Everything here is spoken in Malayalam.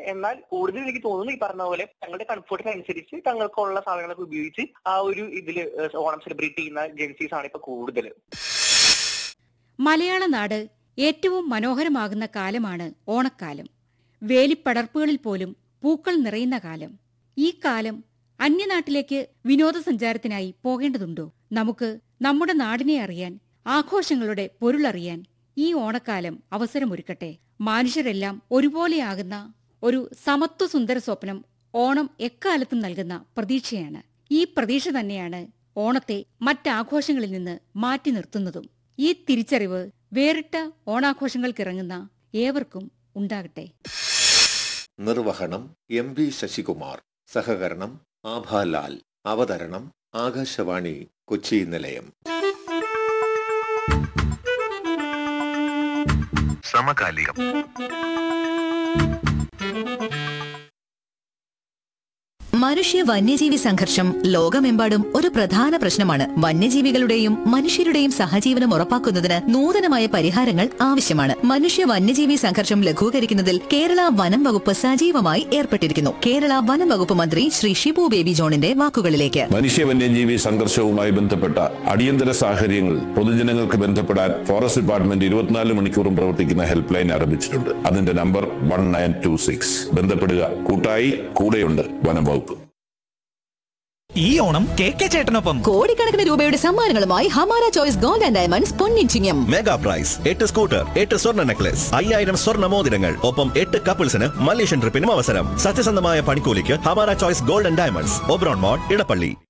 എന്നാൽ കൂടുതൽ എനിക്ക് തോന്നുന്നു ഈ പറഞ്ഞ പോലെ തങ്ങളുടെ കംഫർട്ടിനനുസരിച്ച് തങ്ങൾക്കുള്ള സാധനങ്ങളൊക്കെ ഉപയോഗിച്ച് ആ ഒരു ഇതില് ഏഹ് ഓണം സെലിബ്രേറ്റ് ചെയ്യുന്ന ജെൻസീസ് ആണ് ഇപ്പൊ കൂടുതൽ മലയാള നാട് ഏറ്റവും മനോഹരമാകുന്ന കാലമാണ് ഓണക്കാലം വേലിപ്പടർപ്പുകളിൽ പോലും പൂക്കൾ നിറയുന്ന കാലം ഈ കാലം അന്യനാട്ടിലേക്ക് വിനോദസഞ്ചാരത്തിനായി പോകേണ്ടതുണ്ടോ നമുക്ക് നമ്മുടെ നാടിനെ അറിയാൻ ആഘോഷങ്ങളുടെ പൊരുളറിയാൻ ഈ ഓണക്കാലം അവസരമൊരുക്കട്ടെ മനുഷ്യരെല്ലാം ഒരുപോലെയാകുന്ന ഒരു സമത്വ സുന്ദര സ്വപ്നം ഓണം എക്കാലത്തും നൽകുന്ന പ്രതീക്ഷയാണ് ഈ പ്രതീക്ഷ തന്നെയാണ് ഓണത്തെ മറ്റാഘോഷങ്ങളിൽ നിന്ന് മാറ്റി നിർത്തുന്നതും ഈ തിരിച്ചറിവ് വേറിട്ട ഓണാഘോഷങ്ങൾക്കിറങ്ങുന്ന ഏവർക്കും ഉണ്ടാകട്ടെ നിർവഹണം എം വി ശശികുമാർ സഹകരണം ആഭാലാൽ അവതരണം ആകാശവാണി കൊച്ചി നിലയം സമകാലികം മനുഷ്യ വന്യജീവി സംഘർഷം ലോകമെമ്പാടും ഒരു പ്രധാന പ്രശ്നമാണ് വന്യജീവികളുടെയും മനുഷ്യരുടെയും സഹജീവനം ഉറപ്പാക്കുന്നതിന് നൂതനമായ പരിഹാരങ്ങൾ ആവശ്യമാണ് മനുഷ്യ വന്യജീവി സംഘർഷം ലഘൂകരിക്കുന്നതിൽ കേരള വനം വകുപ്പ് സജീവമായി ഏർപ്പെട്ടിരിക്കുന്നു കേരള വനം വകുപ്പ് മന്ത്രി ശ്രീ ഷിബു ബേബി ജോണിന്റെ വാക്കുകളിലേക്ക് മനുഷ്യ വന്യജീവി സംഘർഷവുമായി ബന്ധപ്പെട്ട അടിയന്തര സാഹചര്യങ്ങൾ പൊതുജനങ്ങൾക്ക് ബന്ധപ്പെടാൻ ഫോറസ്റ്റ് ഡിപ്പാർട്ട്മെന്റ് ഇരുപത്തിനാല് മണിക്കൂറും പ്രവർത്തിക്കുന്ന ഹെൽപ്പ് ലൈൻ ആരംഭിച്ചിട്ടുണ്ട് അതിന്റെ number one nine two six ബന്ധപ്പെടുക കൂട്ടായി കൂടെയുണ്ട് വനം വകുപ്പ് ഈ ഓണം കെ കെ ചേട്ടനൊപ്പം കോടിക്കണക്കിന് രൂപയുടെ സമ്മാനങ്ങളുമായി Hamara choice gold and diamonds പൊന്നിച്ചിങ്ങം മെഗാ പ്രൈസ് എട്ട് സ്കൂട്ടർ എട്ട് സ്വർണ്ണ നെക്ലസ് അയ്യായിരം സ്വർണ്ണ മോതിരങ്ങൾ ഒപ്പം എട്ട് കപ്പിൾസിന് മലേഷ്യൻ ട്രിപ്പിനും അവസരം സത്യസന്ധമായ പണിക്കൂലിക്ക് Hamara choice golden diamonds Oberon mall Edappally